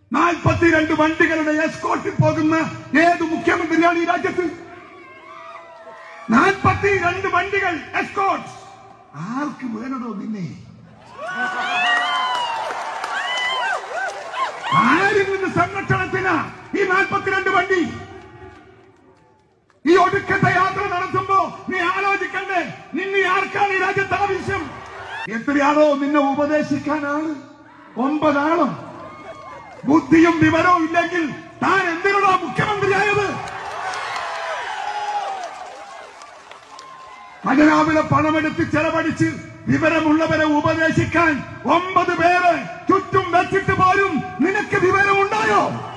നാൽപ്പത്തിരണ്ട് വണ്ടികളുടെ എസ്കോട്ടിൽ പോകുന്ന ഏത് മുഖ്യമന്ത്രിയാണ് ഈ രാജ്യത്ത് നാൽപ്പത്തിരണ്ട് വണ്ടികൾ എസ്കോട്ട് ആർക്ക് വേണടോ നിന്നെ ആരിൽ നിന്ന് സംരക്ഷണത്തിന് ഈ നാൽപ്പത്തിരണ്ട് വണ്ടി ഈ ഒടുക്കത്തെ യാത്ര നടത്തുമ്പോ നീ ആലോചിക്കണ്ടേ നിന്നെ ആർക്കാണ് ഈ രാജ്യത്ത് ആവശ്യം എത്രയാണോ നിന്നെ ഉപദേശിക്കാനാണ് ഒമ്പതാണോ ബുദ്ധിയും വിവരവും ഇല്ലെങ്കിൽ താൻ എന്തിനാണോ മുഖ്യമന്ത്രിയായത് ഖജനാവിലെ പണമെടുത്ത് ചെലവഴിച്ച് വിവരമുള്ളവരെ ഉപദേശിക്കാൻ ഒമ്പത് പേര് ചുറ്റും വെച്ചിട്ട് പോലും നിനക്ക് വിവരമുണ്ടായോ